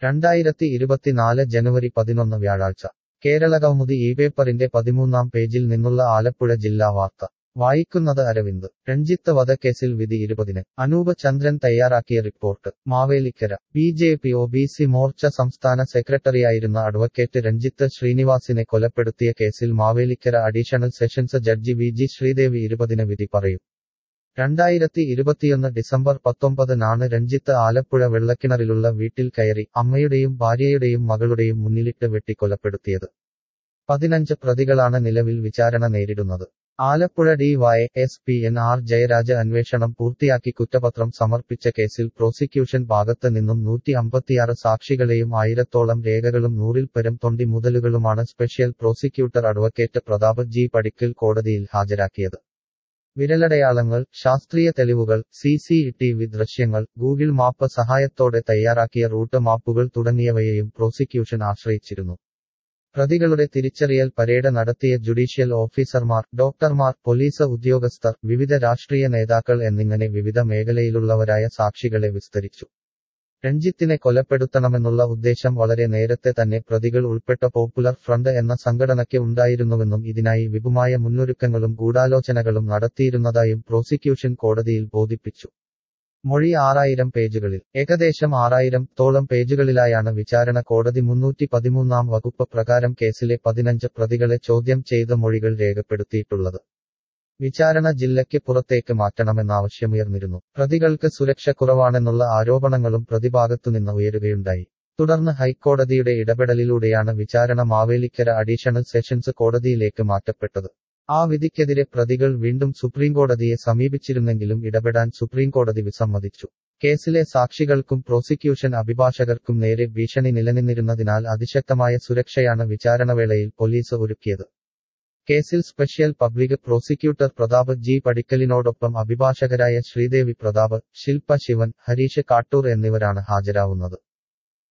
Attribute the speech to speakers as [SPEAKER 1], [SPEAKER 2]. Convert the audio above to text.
[SPEAKER 1] രണ്ടായിരത്തി ഇരുപത്തിനാല് ജനുവരി പതിനൊന്ന് വ്യാഴാഴ്ച കേരളകൗമുദി ഈ പേപ്പറിന്റെ പതിമൂന്നാം പേജിൽ നിന്നുള്ള ആലപ്പുഴ ജില്ലാ വാർത്ത വായിക്കുന്നത് അരവിന്ദ് രഞ്ജിത്ത് വധക്കേസിൽ വിധി ഇരുപതിന് അനൂപ് ചന്ദ്രൻ തയ്യാറാക്കിയ report Mavelikkara B J P O B C Morcha സംസ്ഥാന സെക്രട്ടറിയായിരുന്ന അഡ്വക്കേറ്റ് രഞ്ജിത്ത് ശ്രീനിവാസിനെ കൊലപ്പെടുത്തിയ കേസിൽ Mavelikkara additional sessions judge V G Sreedevi ഇരുപതിന് വിധി പറയും രണ്ടായിരത്തി ഇരുപത്തിയൊന്ന് ഡിസംബർ പത്തൊമ്പതിനാണ് രഞ്ജിത്ത് ആലപ്പുഴ വെള്ളക്കിണറിലുള്ള വീട്ടിൽ കയറി അമ്മയുടെയും ഭാര്യയുടെയും മകളുടെയും മുന്നിലിട്ട് വെട്ടിക്കൊലപ്പെടുത്തിയത് പതിനഞ്ച് പ്രതികളാണ് നിലവിൽ വിചാരണ നേരിടുന്നത് Alappuzha D Y S P N R Jayaraja അന്വേഷണം പൂർത്തിയാക്കി കുറ്റപത്രം സമർപ്പിച്ച കേസിൽ പ്രോസിക്യൂഷൻ ഭാഗത്ത് നിന്നും നൂറ്റി അമ്പത്തിയാറ് സാക്ഷികളെയും ആയിരത്തോളം രേഖകളും നൂറിൽ പരം തൊണ്ടി മുതലുകളുമാണ് special prosecutor advocate Prathap G Padikkal കോടതിയിൽ ഹാജരാക്കിയത് വിരലടയാളങ്ങൾ ശാസ്ത്രീയ തെളിവുകൾ സി സി ടി വി ദൃശ്യങ്ങൾ ഗൂഗിൾ മാപ്പ് സഹായത്തോടെ തയ്യാറാക്കിയ റൂട്ട് മാപ്പുകൾ തുടങ്ങിയവയെയും പ്രോസിക്യൂഷൻ ആശ്രയിച്ചിരുന്നു പ്രതികളുടെ തിരിച്ചറിയൽ പരേഡ് നടത്തിയ ജുഡീഷ്യൽ ഓഫീസർമാർ ഡോക്ടർമാർ പോലീസ് ഉദ്യോഗസ്ഥർ വിവിധ രാഷ്ട്രീയ നേതാക്കൾ എന്നിങ്ങനെ വിവിധ മേഖലയിലുള്ളവരായ സാക്ഷികളെ വിസ്തരിച്ചു രഞ്ജിത്തിനെ കൊലപ്പെടുത്തണമെന്നുള്ള ഉദ്ദേശം വളരെ നേരത്തെ തന്നെ പ്രതികൾ ഉൾപ്പെട്ട പോപ്പുലർ ഫ്രണ്ട് എന്ന സംഘടനയ്ക്ക് ഉണ്ടായിരുന്നുവെന്നും ഇതിനായി വിപുമായ മുന്നൊരുക്കങ്ങളും ഗൂഢാലോചനകളും നടത്തിയിരുന്നതായും പ്രോസിക്യൂഷൻ കോടതിയിൽ ബോധിപ്പിച്ചു മൊഴി ആറായിരം പേജുകളിൽ ഏകദേശം ആറായിരം തോളം പേജുകളിലായാണ് വിചാരണ കോടതി മുന്നൂറ്റി പതിമൂന്നാം വകുപ്പ് പ്രകാരം കേസിലെ പതിനഞ്ച് പ്രതികളെ ചോദ്യം ചെയ്ത മൊഴികൾ രേഖപ്പെടുത്തിയിട്ടുള്ളത് വിചാരണ ജില്ലയ്ക്ക് പുറത്തേക്ക് മാറ്റണമെന്നാവശ്യമുയർന്നിരുന്നു പ്രതികൾക്ക് സുരക്ഷ കുറവാണെന്നുള്ള ആരോപണങ്ങളും പ്രതിഭാഗത്തുനിന്ന് ഉയരുകയുണ്ടായി തുടർന്ന് ഹൈക്കോടതിയുടെ ഇടപെടലിലൂടെയാണ് വിചാരണ മാവേലിക്കര അഡീഷണൽ സെഷൻസ് കോടതിയിലേക്ക് മാറ്റപ്പെട്ടത് ആ വിധിക്കെതിരെ പ്രതികൾ വീണ്ടും സുപ്രീംകോടതിയെ സമീപിച്ചിരുന്നെങ്കിലും ഇടപെടാൻ സുപ്രീംകോടതി വിസമ്മതിച്ചു കേസിലെ സാക്ഷികൾക്കും പ്രോസിക്യൂഷൻ അഭിഭാഷകർക്കും നേരെ ഭീഷണി നിലനിന്നിരുന്നതിനാൽ അതിശക്തമായ സുരക്ഷയാണ് വിചാരണവേളയിൽ പോലീസ് ഒരുക്കിയത് കേസിൽ special public prosecutor Prathap G പടിക്കലിനോടൊപ്പം അഭിഭാഷകരായ ശ്രീദേവി പ്രതാപ് ശില്പ ശിവൻ ഹരീഷ് കാട്ടൂർ എന്നിവരാണ് ഹാജരാവുന്നത്